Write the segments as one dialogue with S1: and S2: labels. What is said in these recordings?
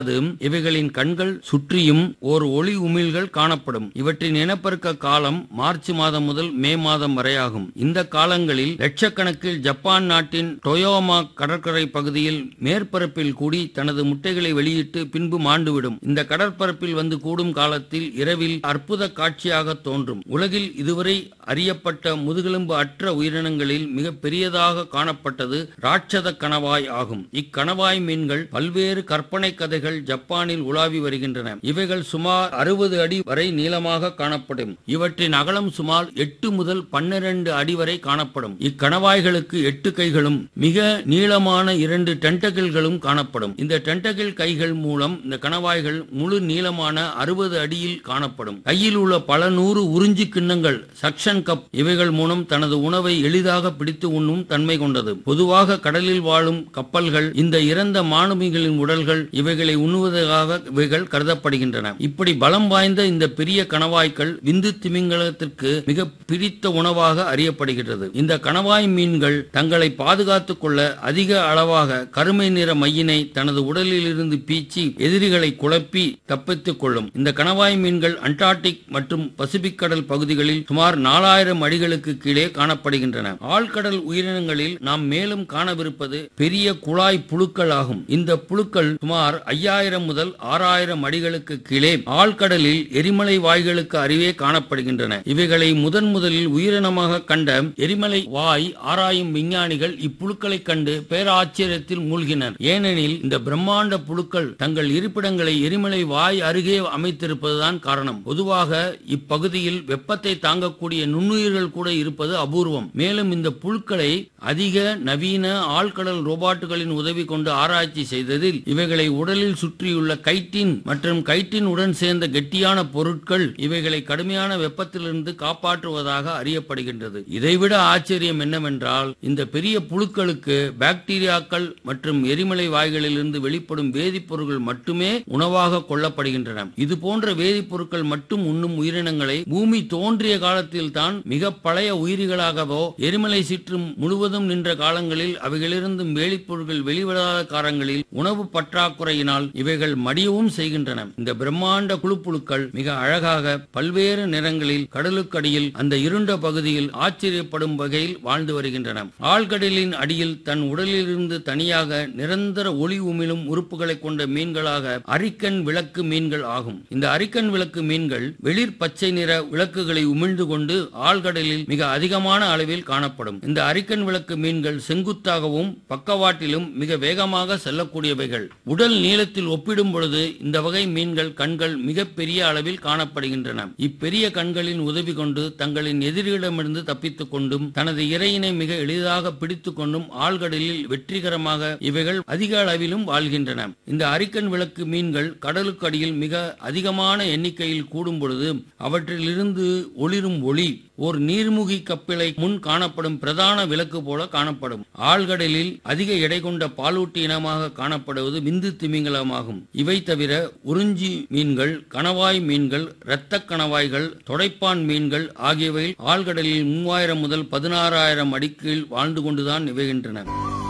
S1: அது இவைகளின் கண்கள் சுற்றியும் ஓர் ஒளி உமிழ்கள் காணப்படும் இவற்றின் இனப்பெருக்க காலம் மார்ச் மாதம் முதல் மே மாதம் வரையாகும் இந்த காலங்களில் லட்சக்கணக்கில் ஜப்பான் நாட்டின் டொயோமா கடற்கரை பகுதியில் மேற்பரப்பில் கூடி தனது முட்டைகளை வெளியிட்டு பின்பு மாண்டுவிடும் இந்த கடற்பரப்பில் வந்து கூடும் காலத்தில் இரவில் அற்புத காட்சியாக தோன்றும் உலகில் இதுவரை அறியப்பட்ட முதுகெலும்பு அற்ற உயிரினங்களில் மிக பெரியதாக காணப்பட்டது ராட்சத கணவாய் ஆகும் இக்கணவாய் மீன்கள் பல்வேறு கற்பனை கதைகள் ஜப்பானில் உலாவி வருகின்றன இவைகள் சுமார் அறுபது அடி வரை நீளமாக காணப்படும் இவற்றின் அகலம் சுமார் எட்டு முதல் பன்னிரண்டு அடி வரை காணப்படும் இக்கணவாய்களுக்கு எட்டு கைகளும் மிக நீளமான இரண்டு டென்டகிள்களும் காணப்படும் இந்த டென்டகிள் கைகள் மூலம் இந்த கணவாய்கள் முழு நீளமான அறுபது அடியில் காணப்படும் கையில் உள்ள பல நூறு உறிஞ்சி கிண்ணங்கள் சக்ஷன் கப் இவைகள் மூலம் தனது உணவை எளிதாக பிடித்து உண்ணும் தன்மை கொண்டது பொதுவாக கடலில் வாழும் கப்பல்கள் இந்த இறந்த மாலுமிகளின் உடல்கள் இவைகளை உண்ணுவதாக இவைகள் கருதப்படுகின்றன இப்படி பலம் வாய்ந்த இந்த பெரிய கணவாய்கள் விந்து திமிங்கலத்திற்கு மிக பிடித்த உணவாக அறியப்படுகிறது இந்த கணவாய் மீன்கள் தங்களை பாதுகாத்துக் கொள்ள அதிக அளவாக கருமை நிற மையினை தனது உடலில் இருந்து பீச்சி எதிரிகளை குழப்பி தப்பித்துக் கொள்ளும் இந்த கணவாய் மீன்கள் அண்டார்டிக் மற்றும் பசிபிக் கடல் பகுதிகளில் சுமார் நாலாயிரம் அடிகளுக்கு கீழே காணப்படுகின்றன ஆழ்கடல் உயிரினங்களில் நாம் மேலும் காணவிருப்பது பெரிய குழாய் புழுக்கள் ஆகும் இந்த புழுக்கள் சுமார் ஐயாயிரம் முதல் ஆறாயிரம் அடிகளுக்கு கீழே ஆழ்கடலில் எரிமலை வாய்களுக்கு அருகே காணப்படுகின்றன இவைகளை முதன் முதலில் உயிரினமாக கண்ட எரிமலை வாய் ஆராயும் விஞ்ஞானிகள் இப்புழுக்களை கண்டு பேராச்சரியத்தில் மூழ்கினர் ஏனெனில் இந்த பிரம்மாண்ட புழுக்கள் தங்கள் இருப்பிடங்களை எரிமலை வாய் அருகே அமைத்திருப்பதுதான் காரணம் பொதுவாக இப்பகுதியில் வெப்பத்தை தாங்கக்கூடிய நுண்ணுயிர்கள் கூட இருப்பது அபூர்வம் மேலும் இந்த புழுக்களை அதிக நவீன ஆழ்கடல் ரோபாட்டுகளின் உதவி கொண்டு ஆராய்ச்சி செய்ததில் இவைகளை உடலில் சுற்றியுள்ள கைட்டின் மற்றும் கைட்டின் உடன் சேர்ந்த கெட்டியான பொருட்கள் இவைகளை கடுமையான வெப்பத்திலிருந்து காப்பாற்றுவதாக அறியப்படுகின்றது இதைவிட ஆச்சரியம் என்னவென்றால் இந்த பெரிய புழுக்களுக்கு பாக்டீரியாக்கள் மற்றும் எரிமலை வாய்களிலிருந்து வெளிப்படும் வேதிப்பொருட்கள் மட்டுமே உணவாக கொள்ளப்படுகின்றன இது போன்ற வேதிப்பொருட்கள் மட்டும் உண்ணும் உயிரினங்களை பூமி தோன்றிய காலத்தில் தான் மிக பழைய உயிரிகளாகவோ எரிமலை சிற்றும் முழுவதும் நின்ற காலங்களில் அவைகளிலிருந்து வேதிப்பொருட்கள் வெளிவிடாத காலங்களில் உணவு பற்றாக்குறையினால் இவைகள் மடியவும் செய்கின்றன இந்த பிரம்மாண்ட குழுப்புழுக்கள் மிக அழகாக பல்வேறு நிறங்களில் கடலுக்கடியில் அந்த இருண்ட பகுதியில் ஆச்சரியப்படும் வகையில் வாழ்ந்து வருகின்றன ஆழ்கடலின் அடியில் தன் உடலிலிருந்து தனியாக நிரந்தர ஒளி உமிழும் உறுப்புகளை கொண்ட மீன்களாக அரிக்கன் விளக்கு மீன்கள் ஆகும் இந்த அரிக்கன் விளக்கு மீன்கள் வெளிர் பச்சை நிற விளக்குகளை உமிழ்ந்து கொண்டு ஆழ்கடலில் மிக அதிகமான அளவில் காணப்படும் இந்த அரிக்கன் விளக்கு மீன்கள் செங்குத்தாகவும் பக்கவாட்டிலும் மிக வேகமாக செல்லக்கூடியவைகள் உடல் நீளத்தில் ஒப்பிடும் பொழுது இந்த வகை மீன்கள் கண்கள் மிக பெரிய அளவில் காணப்படுகின்றன இப்பெரிய கண்களின் உதவி கொண்டு தங்களின் எதிரியிடமிருந்து தப்பித்துக் கொண்டும் தனது இரையினை மிக எளிதாக பிடித்துக் கொண்டும் ஆழ்கடலில் வெற்றிகரமாக இவைகள் அதிக அளவிலும் வாழ்கின்றன இந்த அரிக்கன் விளக்கு மீன்கள் கடலுக்கு அடியில் மிக அதிகமான எண்ணிக்கையில் கூடும் பொழுது அவற்றிலிருந்து ஒளிரும் ஒளி ஓர் நீர்முகி கப்பிலை முன் காணப்படும் பிரதான விளக்கு போல காணப்படும் ஆழ்கடலில் அதிக எடை கொண்ட பாலூட்டி இனமாக காணப்படுவது விந்து திமிங்கலமாகும் இவை தவிர உறிஞ்சி மீன்கள் கணவாய் மீன்கள் இரத்த கணவாய்கள் தொடைப்பான் மீன்கள் ஆகியவை ஆழ்கடலில் மூவாயிரம் முதல் பதினாறாயிரம் அடிக்கீழ் வாழ்ந்து கொண்டுதான் நிகழ்கின்றன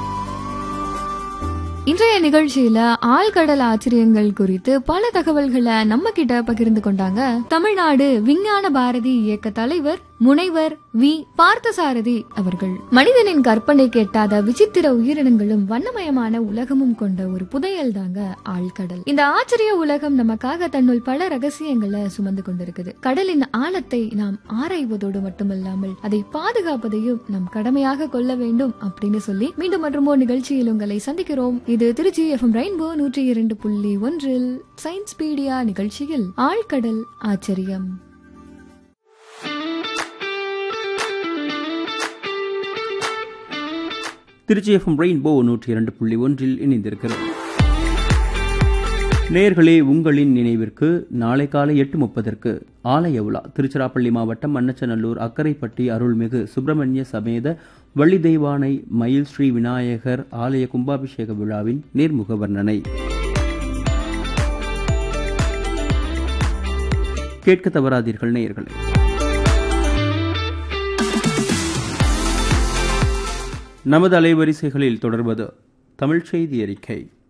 S2: இன்றைய நிகழ்ச்சியில ஆழ்கடல் ஆச்சரியங்கள் குறித்து பல தகவல்களை நம்ம கிட்ட பகிர்ந்து கொண்டாங்க தமிழ்நாடு விஞ்ஞான பாரதி இயக்க தலைவர் முனைவர் வி பார்த்தசாரதி அவர்கள் மனிதனின் கற்பனை கேட்டாத விசித்திர உயிரினங்களும் வண்ணமயமான உலகமும் கொண்ட ஒரு புதையல் தாங்க ஆழ்கடல் இந்த ஆச்சரிய உலகம் நமக்காக தன்னுள் பல ரகசியங்களை சுமந்து கொண்டிருக்குது கடலின் ஆழத்தை நாம் ஆராய்வதோடு மட்டுமல்லாமல் அதை பாதுகாப்பதையும் நம் கடமையாக கொள்ள வேண்டும் அப்படின்னு சொல்லி மீண்டும் மற்றும் ஒரு நிகழ்ச்சியில் உங்களை சந்திக்கிறோம் இது திருச்சி எஃப்எம் ரெயின்போ நூற்றி இரண்டு புள்ளி ஒன்றில் சயின்ஸ் பீடியா நிகழ்ச்சியில் ஆழ்கடல் ஆச்சரியம்
S3: திருச்சி எஃப்எம் ரெயின்போ நூற்றி இரண்டு புள்ளி ஒன்றில் இணைந்திருக்கிறது நேயர்களே உங்களின் நினைவிற்கு நாளை காலை எட்டு முப்பதற்கு ஆலய உலா திருச்சிராப்பள்ளி மாவட்டம் மண்ணச்சநல்லூர் அக்கரைப்பட்டி அருள்மிகு சுப்பிரமணிய சமேத வள்ளி தெய்வானை மயில் ஸ்ரீ விநாயகர் ஆலய கும்பாபிஷேக விழாவின் நேர்முக வர்ணனை கேட்க தவறாதீர்கள் நேயர்களே நமது அலைவரிசைகளில் தொடர்வது தமிழ் செய்தி அறிக்கை